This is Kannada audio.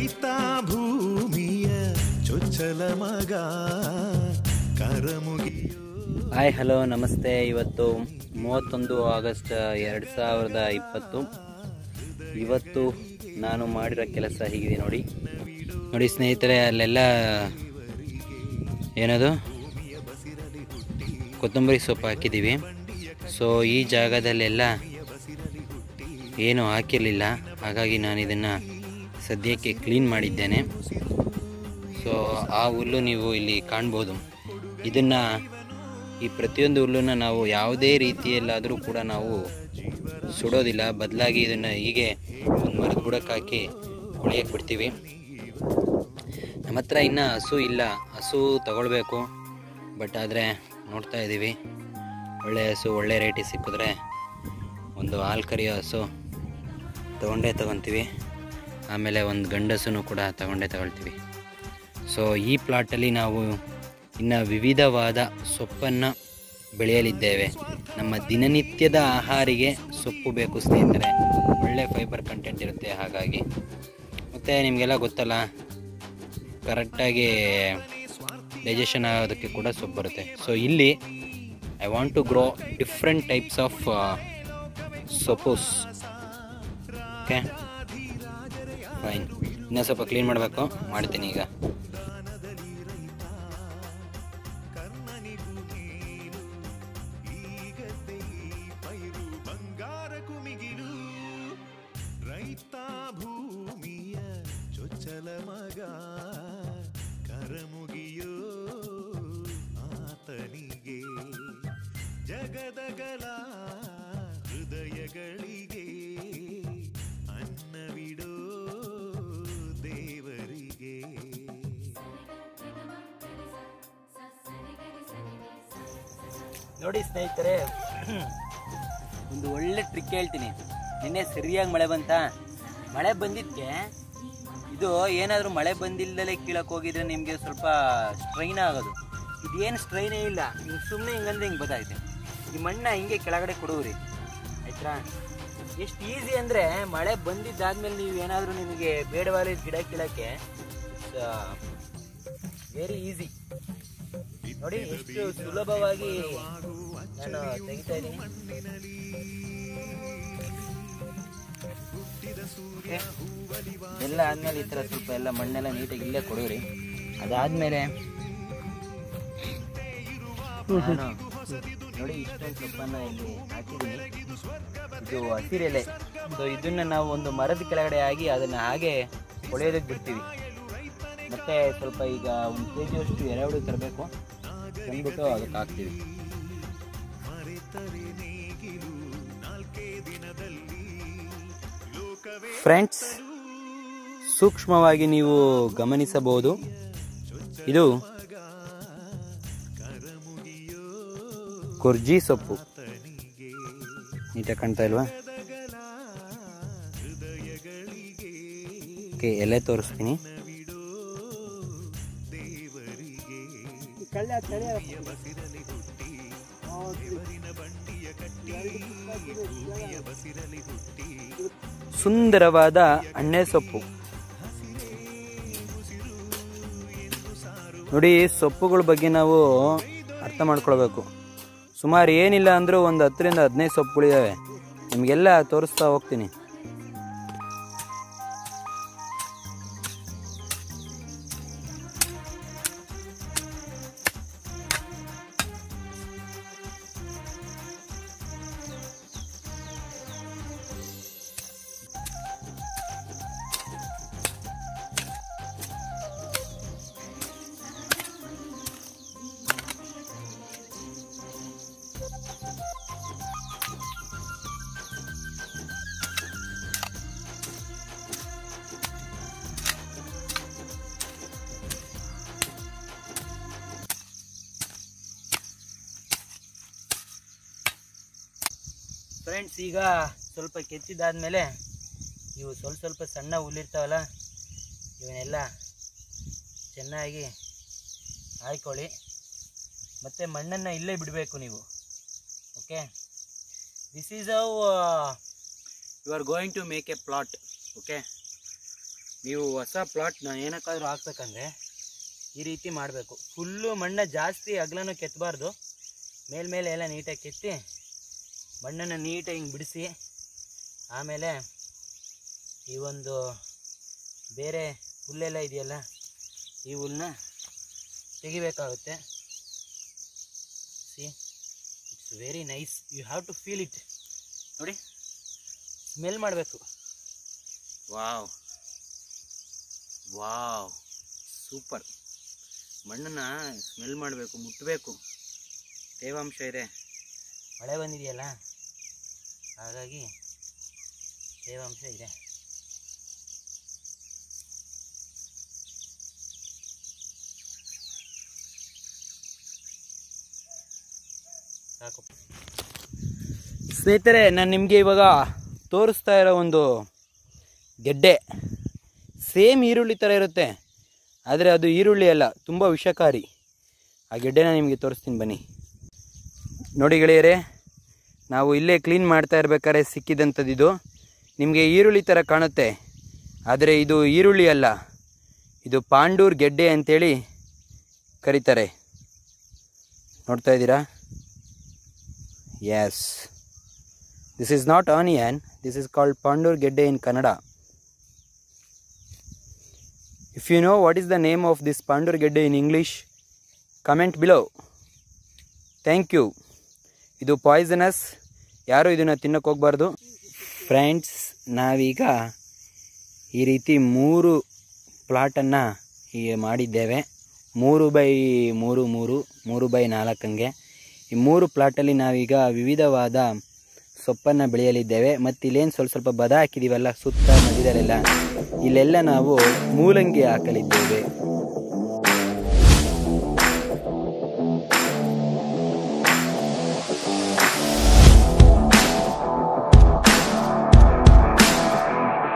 ರೈತ ಭೂಮಿಯ ಚೊಚ್ಚಲ ಮಗ ಕರಮುಗಿಯೋ ಹಾಯ್ ಹಲೋ ನಮಸ್ತೆ ಇವತ್ತು ಮೂವತ್ತೊಂದು ಆಗಸ್ಟ್ ಎರಡು ಸಾವಿರದ ಇಪ್ಪತ್ತು ಇವತ್ತು ನಾನು ಮಾಡಿರೋ ಕೆಲಸ ಹೀಗಿದೆ ನೋಡಿ ನೋಡಿ ಸ್ನೇಹಿತರೆ ಅಲ್ಲೆಲ್ಲ ಏನದು ಕೊತ್ತಂಬರಿ ಸೊಪ್ಪು ಹಾಕಿದ್ದೀವಿ ಸೊ ಈ ಜಾಗದಲ್ಲೆಲ್ಲ ಏನು ಹಾಕಿರಲಿಲ್ಲ ಹಾಗಾಗಿ ನಾನು ಇದನ್ನು ಸದ್ಯಕ್ಕೆ ಕ್ಲೀನ್ ಮಾಡಿದ್ದೇನೆ ಸೊ ಆ ಹುಲ್ಲು ನೀವು ಇಲ್ಲಿ ಕಾಣ್ಬೋದು ಇದನ್ನು ಈ ಪ್ರತಿಯೊಂದು ಹುಲ್ಲನ್ನು ನಾವು ಯಾವುದೇ ರೀತಿಯಲ್ಲಾದರೂ ಕೂಡ ನಾವು ಸುಡೋದಿಲ್ಲ ಬದಲಾಗಿ ಇದನ್ನು ಹೀಗೆ ಒಂದು ಮರದ ಬುಡಕ್ಕೆ ಹಾಕಿ ಕೊಳೆಯಕ್ಕೆ ಬಿಡ್ತೀವಿ ನಮ್ಮ ಹತ್ರ ಇನ್ನೂ ಹಸು ಇಲ್ಲ ಹಸು ತಗೊಳ್ಬೇಕು ಬಟ್ ಆದರೆ ನೋಡ್ತಾ ಇದ್ದೀವಿ ಒಳ್ಳೆ ಹಸು ಒಳ್ಳೆ ರೇಟಿಗೆ ಸಿಕ್ಕಿದ್ರೆ ಒಂದು ಹಾಲು ಕರಿಯೋ ಹಸು ತೊಗೊಂಡೇ ತಗೊತೀವಿ ಆಮೇಲೆ ಒಂದು ಗಂಡಸನ್ನು ಕೂಡ ತಗೊಂಡೇ ತಗೊಳ್ತೀವಿ ಸೊ ಈ ಪ್ಲಾಟಲ್ಲಿ ನಾವು ಇನ್ನು ವಿವಿಧವಾದ ಸೊಪ್ಪನ್ನು ಬೆಳೆಯಲಿದ್ದೇವೆ ನಮ್ಮ ದಿನನಿತ್ಯದ ಆಹಾರಿಗೆ ಸೊಪ್ಪು ಬೇಕು ಸ್ನೇಹಿತರೆ ಒಳ್ಳೆ ಫೈಬರ್ ಕಂಟೆಂಟ್ ಇರುತ್ತೆ ಹಾಗಾಗಿ ಮತ್ತು ನಿಮಗೆಲ್ಲ ಗೊತ್ತಲ್ಲ ಕರೆಕ್ಟಾಗಿ ಡೈಜೆಷನ್ ಆಗೋದಕ್ಕೆ ಕೂಡ ಸೊಪ್ಪು ಬರುತ್ತೆ ಸೊ ಇಲ್ಲಿ I want to grow different types of ಸೊಪ್ಪುಸ್ ಓಕೆ ಫೈನ್ ಇನ್ನೂ ಸ್ವಲ್ಪ ಕ್ಲೀನ್ ಮಾಡಬೇಕು ಮಾಡ್ತೀನಿ ಈಗ ಪೈರು ಬಂಗಾರ ಕುಮಿಗಿರು ರೈತ ಭೂಮಿಯ ಚೊಚ್ಚಲ ಮಗ ಕರಮುಗಿಯೋ ಆತನಿಗೆ ಜಗದಗಲ ಹೃದಯಗಳಿಗೆ ಅನ್ನವಿಡೋ ದೇವರಿಗೆ ನೋಡಿ ಸ್ನೇಹಿತರೆ ಒಂದು ಒಳ್ಳೆ ಟ್ರಿಕ್ ಹೇಳ್ತೀನಿ ನಿನ್ನೆ ಸರಿಯಾಗಿ ಮಳೆ ಬಂತಾ ಮಳೆ ಬಂದಿದ್ದಕ್ಕೆ ಇದು ಏನಾದರೂ ಮಳೆ ಬಂದಿಲ್ಲದಲೇ ಕೀಳಕ್ಕೆ ಹೋಗಿದ್ರೆ ನಿಮಗೆ ಸ್ವಲ್ಪ ಸ್ಟ್ರೈನ್ ಆಗೋದು ಇದೇನು ಸ್ಟ್ರೈನೇ ಇಲ್ಲ ಹಿಂಗೆ ಸುಮ್ಮನೆ ಹಿಂಗಂದ್ರೆ ಹಿಂಗೆ ಬತ್ತಾಯ್ತೆ ಈ ಮಣ್ಣ ಹಿಂಗೆ ಕೆಳಗಡೆ ಕೊಡುವ್ರಿ ಆಯ್ತಾ ಎಷ್ಟು ಈಸಿ ಅಂದರೆ ಮಳೆ ಬಂದಿದ್ದಾದ್ಮೇಲೆ ನೀವು ಏನಾದರೂ ನಿಮಗೆ ಬೇಡವಾದ ಗಿಡ ಕೀಳಕ್ಕೆ ವೆರಿ ಈಸಿ ನೋಡಿ ಎಷ್ಟು ಸುಲಭವಾಗಿ ನಾನು ತೆಗಿತಾ ಇದ್ದೀನಿ ಎಲ್ಲ ಆದ್ಮೇಲೆ ಈ ಥರ ಸ್ವಲ್ಪ ಎಲ್ಲ ಮಣ್ಣೆಲ್ಲ ನೀಟಾಗಿ ಇಲ್ಲೇ ಕೊಡೋರಿ ಅದಾದ್ಮೇಲೆ ನಾನು ನೋಡಿ ಇಷ್ಟೊಂದು ಸೊಪ್ಪನ್ನ ಇಲ್ಲಿ ಹಾಕಿದ್ದೀನಿ ಇದು ಹಸಿರೆಲೆ ಸೊ ಇದನ್ನ ನಾವು ಒಂದು ಮರದ ಕೆಳಗಡೆ ಆಗಿ ಅದನ್ನ ಹಾಗೆ ಹೊಳೆಯೋದಕ್ಕೆ ಬಿಡ್ತೀವಿ ಮತ್ತೆ ಸ್ವಲ್ಪ ಈಗ ಒಂದು ಕೆ ಜಿಯಷ್ಟು ಎರೆಹುಳು ತರಬೇಕು ತಂದ್ಬಿಟ್ಟು ಅದಕ್ಕೆ ಹಾಕ್ತೀವಿ ಫ್ರೆಂಡ್ಸ್ ಸೂಕ್ಷ್ಮವಾಗಿ ನೀವು ಗಮನಿಸಬಹುದು ಇದು ಕುರ್ಜಿ ಸೊಪ್ಪು ನೀಟಾಗಿ ಕಾಣ್ತಾ ಇಲ್ವಾ ಓಕೆ ಎಲೆ ತೋರಿಸ್ತೀನಿ ಸುಂದರವಾದ ಅಣ್ಣೆ ಸೊಪ್ಪು ನೋಡಿ ಸೊಪ್ಪುಗಳ ಬಗ್ಗೆ ನಾವು ಅರ್ಥ ಮಾಡ್ಕೊಳ್ಬೇಕು ಸುಮಾರು ಏನಿಲ್ಲ ಅಂದರೂ ಒಂದು ಹತ್ತರಿಂದ ಹದಿನೈದು ಸೊಪ್ಪುಗಳಿದ್ದಾವೆ ನಿಮಗೆಲ್ಲ ತೋರಿಸ್ತಾ ಹೋಗ್ತೀನಿ ಫ್ರೆಂಡ್ಸ್ ಈಗ ಸ್ವಲ್ಪ ಕೆತ್ತಿದಾದ್ಮೇಲೆ ಇವು ಸ್ವಲ್ಪ ಸ್ವಲ್ಪ ಸಣ್ಣ ಹುಲ್ಲಿರ್ತಾವಲ್ಲ ಇವನ್ನೆಲ್ಲ ಚೆನ್ನಾಗಿ ಹಾಯ್ಕೊಳ್ಳಿ ಮತ್ತು ಮಣ್ಣನ್ನು ಇಲ್ಲೇ ಬಿಡಬೇಕು ನೀವು okay this is how you are going to make a plot okay ನೀವು ಹೊಸ ಪ್ಲಾಟ್ನ ಏನಕ್ಕಾದ್ರೂ ಹಾಕ್ಬೇಕಂದ್ರೆ ಈ ರೀತಿ ಮಾಡಬೇಕು ಫುಲ್ಲು ಮಣ್ಣ ಜಾಸ್ತಿ ಅಗಲನೂ ಕೆತ್ತಬಾರ್ದು ಮೇಲ್ಮೇಲೆ ಎಲ್ಲ ನೀಟಾಗಿ ಕೆತ್ತಿ ಮಣ್ಣನ್ನು ನೀಟಾಗಿ ಹಿಂಗೆ ಬಿಡಿಸಿ ಆಮೇಲೆ ಈ ಒಂದು ಬೇರೆ ಹುಲ್ಲೆಲ್ಲ ಇದೆಯಲ್ಲ ಈ ಹುಲ್ಲನ್ನ ತೆಗಿಬೇಕಾಗುತ್ತೆ see it's very nice you have to feel it ನೋಡಿ ಸ್ಮೆಲ್ ಮಾಡಬೇಕು ವಾವ್ ವಾವ್ ಸೂಪರ್ ಮಣ್ಣನ್ನು ಸ್ಮೆಲ್ ಮಾಡಬೇಕು ಮುಟ್ಟಬೇಕು ತೇವಾಂಶ ಇದೆ ಮಳೆ ಬಂದಿದೆಯಲ್ಲ ಹಾಗಾಗಿ ತೇವಾಂಶ ಇದೆ ಸಾಕು ಸ್ನೇಹಿತರೆ ನಾನು ನಿಮಗೆ ಇವಾಗ ತೋರಿಸ್ತಾ ಇರೋ ಒಂದು ಗೆಡ್ಡೆ ಸೇಮ್ ಈರುಳ್ಳಿ ಥರ ಇರುತ್ತೆ ಆದರೆ ಅದು ಈರುಳ್ಳಿ ಅಲ್ಲ ತುಂಬ ವಿಷಕಾರಿ ಆ ಗೆಡ್ಡೆನ ನಿಮಗೆ ತೋರಿಸ್ತೀನಿ ಬನ್ನಿ ನೋಡಿ ಗೆಳೆಯರೇ ನಾವು ಇಲ್ಲೇ ಕ್ಲೀನ್ ಮಾಡ್ತಾ ಇರ್ಬೇಕಾದ್ರೆ ಸಿಕ್ಕಿದಂಥದ್ದು ಇದು ನಿಮಗೆ ಈರುಳ್ಳಿ ಥರ ಕಾಣುತ್ತೆ ಆದರೆ ಇದು ಈರುಳ್ಳಿ ಅಲ್ಲ ಇದು ಪಾಂಡೂರ್ ಗೆಡ್ಡೆ ಅಂತೇಳಿ ಕರೀತಾರೆ ನೋಡ್ತಾ ಇದ್ದೀರಾ yes this is not onion this is called ಪಾಂಡೂರ್ ಗೆಡ್ಡೆ in Kannada if you know what is the name of this ಪಾಂಡೂರ್ ಗೆಡ್ಡೆ in English comment below thank you ಇದು ಪಾಯ್ಸನಸ್ ಯಾರೂ ಇದನ್ನು ತಿನ್ನಕ್ಕೆ ಹೋಗಬಾರ್ದು ಫ್ರೆಂಡ್ಸ್ ನಾವೀಗ ಈ ರೀತಿ ಮೂರು ಪ್ಲಾಟನ್ನು ಹೀಗೆ ಮಾಡಿದ್ದೇವೆ ಮೂರು ಬೈ ಮೂರು ಮೂರು ಮೂರು ಬೈ ನಾಲ್ಕಂಗೆ ಈ ಮೂರು ಪ್ಲಾಟಲ್ಲಿ ನಾವೀಗ ವಿವಿಧವಾದ ಸೊಪ್ಪನ್ನು ಬೆಳೆಯಲಿದ್ದೇವೆ ಮತ್ತು ಇಲ್ಲೇನು ಸ್ವಲ್ಪ ಸ್ವಲ್ಪ ಬದ ಹಾಕಿದ್ದೀವಲ್ಲ ಸುತ್ತ ಮಧ್ಯದಲ್ಲೆಲ್ಲ ಇಲ್ಲೆಲ್ಲ ನಾವು ಮೂಲಂಗಿ ಹಾಕಲಿದ್ದೇವೆ